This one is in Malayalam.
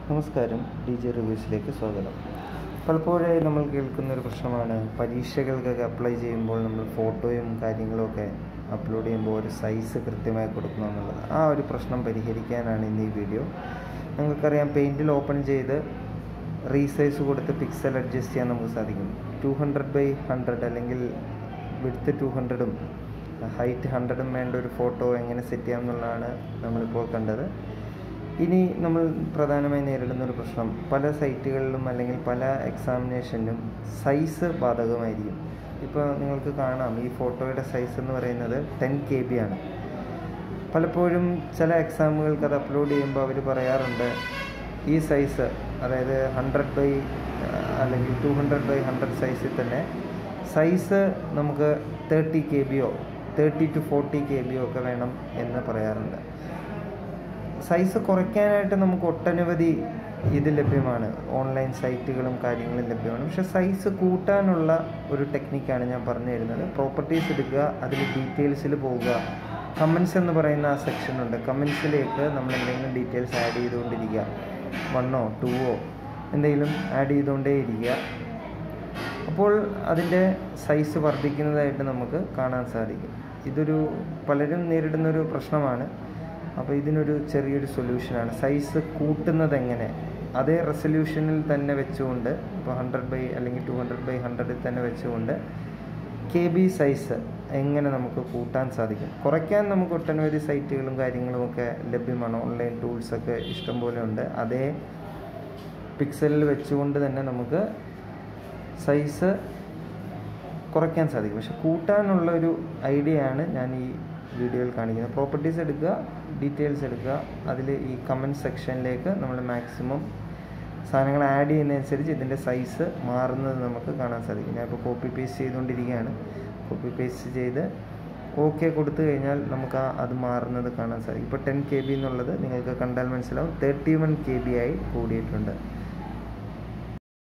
നമസ്കാരം ഡി ജെ റിവ്യൂസിലേക്ക് സ്വാഗതം പലപ്പോഴായി നമ്മൾ കേൾക്കുന്ന ഒരു പ്രശ്നമാണ് പരീക്ഷകൾക്കൊക്കെ അപ്ലൈ ചെയ്യുമ്പോൾ നമ്മൾ ഫോട്ടോയും കാര്യങ്ങളുമൊക്കെ അപ്ലോഡ് ചെയ്യുമ്പോൾ ഒരു സൈസ് കൃത്യമായി കൊടുക്കണം എന്നുള്ളത് ആ ഒരു പ്രശ്നം പരിഹരിക്കാനാണ് ഇന്ന് ഈ വീഡിയോ നിങ്ങൾക്കറിയാം പെയിൻറ്റിൽ ഓപ്പൺ ചെയ്ത് റീസൈസ് കൊടുത്ത് പിക്സൽ അഡ്ജസ്റ്റ് ചെയ്യാൻ നമുക്ക് സാധിക്കും ടു ഹൺഡ്രഡ് ബൈ ഹൺഡ്രഡ് അല്ലെങ്കിൽ വിഡ്ത്ത് ടു ഹൺഡ്രഡും ഹൈറ്റ് ഹൺഡ്രഡും വേണ്ട ഒരു ഫോട്ടോ എങ്ങനെ സെറ്റ് ചെയ്യാം എന്നുള്ളതാണ് നമ്മളിപ്പോൾ കണ്ടത് ഇനി നമ്മൾ പ്രധാനമായി നേരിടുന്ന ഒരു പ്രശ്നം പല സൈറ്റുകളിലും അല്ലെങ്കിൽ പല എക്സാമിനേഷനിലും സൈസ് ബാധകമായിരിക്കും ഇപ്പോൾ നിങ്ങൾക്ക് കാണാം ഈ ഫോട്ടോയുടെ സൈസ് എന്ന് പറയുന്നത് ടെൻ കെ ബി ആണ് പലപ്പോഴും ചില എക്സാമുകൾക്ക് അത് അപ്ലോഡ് ചെയ്യുമ്പോൾ അവർ പറയാറുണ്ട് ഈ സൈസ് അതായത് ഹൺഡ്രഡ് ബൈ അല്ലെങ്കിൽ ടു ഹൺഡ്രഡ് ബൈ ഹൺഡ്രഡ് സൈസിൽ തന്നെ സൈസ് നമുക്ക് തേർട്ടി കെ ബിയോ തേർട്ടി ടു ഫോർട്ടി കെ ബിയോ ഒക്കെ വേണം എന്ന് പറയാറുണ്ട് സൈസ് കുറയ്ക്കാനായിട്ട് നമുക്ക് ഒട്ടനവധി ഇത് ലഭ്യമാണ് ഓൺലൈൻ സൈറ്റുകളും കാര്യങ്ങളും ലഭ്യമാണ് പക്ഷെ സൈസ് കൂട്ടാനുള്ള ഒരു ടെക്നിക്കാണ് ഞാൻ പറഞ്ഞു തരുന്നത് പ്രോപ്പർട്ടീസ് എടുക്കുക അതിൽ ഡീറ്റെയിൽസിൽ പോവുക കമൻസ് എന്ന് പറയുന്ന ആ സെക്ഷൻ ഉണ്ട് കമൻസിലേക്ക് നമ്മൾ എന്തെങ്കിലും ഡീറ്റെയിൽസ് ആഡ് ചെയ്തുകൊണ്ടിരിക്കുക വണ്ണോ ടൂവോ എന്തെങ്കിലും ആഡ് ചെയ്തുകൊണ്ടേ ഇരിക്കുക അപ്പോൾ അതിൻ്റെ സൈസ് വർദ്ധിക്കുന്നതായിട്ട് നമുക്ക് കാണാൻ സാധിക്കും ഇതൊരു പലരും നേരിടുന്ന ഒരു പ്രശ്നമാണ് അപ്പോൾ ഇതിനൊരു ചെറിയൊരു സൊല്യൂഷനാണ് സൈസ് കൂട്ടുന്നത് എങ്ങനെ അതേ റെസൊല്യൂഷനിൽ തന്നെ വെച്ചുകൊണ്ട് ഇപ്പോൾ ഹൺഡ്രഡ് ബൈ അല്ലെങ്കിൽ ടു ഹൺഡ്രഡ് ബൈ ഹൺഡ്രഡിൽ തന്നെ വെച്ചുകൊണ്ട് കെ ബി സൈസ് എങ്ങനെ നമുക്ക് കൂട്ടാൻ സാധിക്കും കുറയ്ക്കാൻ നമുക്ക് ഒട്ടനവധി സൈറ്റുകളും കാര്യങ്ങളും ഒക്കെ ലഭ്യമാണ് ഓൺലൈൻ ടൂൾസൊക്കെ ഇഷ്ടംപോലെ ഉണ്ട് അതേ പിക്സലിൽ വെച്ചുകൊണ്ട് തന്നെ നമുക്ക് സൈസ് കുറയ്ക്കാൻ സാധിക്കും പക്ഷെ കൂട്ടാനുള്ള ഒരു ഐഡിയ ആണ് ഞാൻ ഈ വീഡിയോയിൽ കാണിക്കുന്നത് പ്രോപ്പർട്ടീസ് എടുക്കുക ഡീറ്റെയിൽസ് എടുക്കുക അതിൽ ഈ കമൻറ്റ് സെക്ഷനിലേക്ക് നമ്മൾ മാക്സിമം സാധനങ്ങൾ ആഡ് ചെയ്യുന്നതനുസരിച്ച് ഇതിൻ്റെ സൈസ് മാറുന്നത് നമുക്ക് കാണാൻ സാധിക്കും ഞാൻ ഇപ്പോൾ കോപ്പി പേസ്റ്റ് ചെയ്തുകൊണ്ടിരിക്കുകയാണ് കോപ്പി പേസ്റ്റ് ചെയ്ത് ഓക്കെ കൊടുത്തു കഴിഞ്ഞാൽ നമുക്ക് ആ അത് മാറുന്നത് കാണാൻ സാധിക്കും ഇപ്പോൾ ടെൻ കെ ബി എന്നുള്ളത് നിങ്ങൾക്ക് കണ്ടാൽ മനസ്സിലാവും തേർട്ടി വൺ കെ ബി ആയി കൂടിയിട്ടുണ്ട്